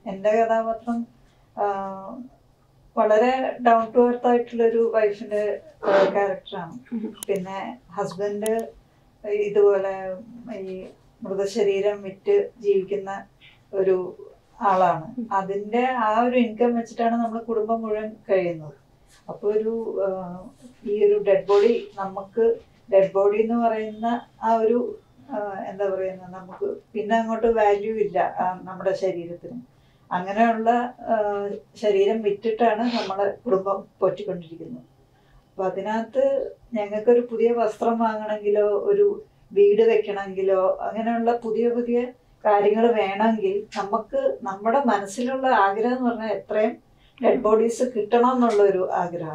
എൻ്റെ കഥാപാത്രം ആ, വളരെ ഡൗൺ ടു എർത്ത് ആയിട്ടുള്ളൊരു വൈഫിന്റെ ക്യാരക്ടറാണ് പിന്നെ ഹസ്ബൻഡ് ഇതുപോലെ ഈ മൃതശരീരം വിറ്റ് ജീവിക്കുന്ന ഒരു ആളാണ് അതിന്റെ ആ ഒരു ഇൻകം വെച്ചിട്ടാണ് നമ്മൾ കുടുംബം മുഴുവൻ കഴിയുന്നത് അപ്പോൾ ഒരു ആ, ഈ ഒരു ഡെഡ് ബോഡി നമുക്ക് ഡെഡ് ബോഡി എന്ന് പറയുന്ന ആ ഒരു ആ, എന്താ പറയുന്ന നമുക്ക് പിന്നെ അങ്ങോട്ട് വാല്യൂ ഇല്ല ആ, നമ്മുടെ ശരീരത്തിന് അങ്ങനെയുള്ള ആ, ശരീരം വിറ്റിട്ടാണ് നമ്മളെ കുടുംബം പോറ്റിക്കൊണ്ടിരിക്കുന്നത് അപ്പൊ അതിനകത്ത് ഞങ്ങൾക്കൊരു പുതിയ വസ്ത്രം വാങ്ങണമെങ്കിലോ ഒരു വീട് വെക്കണമെങ്കിലോ അങ്ങനെയുള്ള പുതിയ പുതിയ കാര്യങ്ങൾ വേണമെങ്കിൽ നമുക്ക് നമ്മുടെ മനസ്സിലുള്ള ആഗ്രഹം എന്ന് പറഞ്ഞാൽ എത്രയും ഡെഡ് ബോഡീസ് കിട്ടണം എന്നുള്ള ഒരു ആഗ്രഹം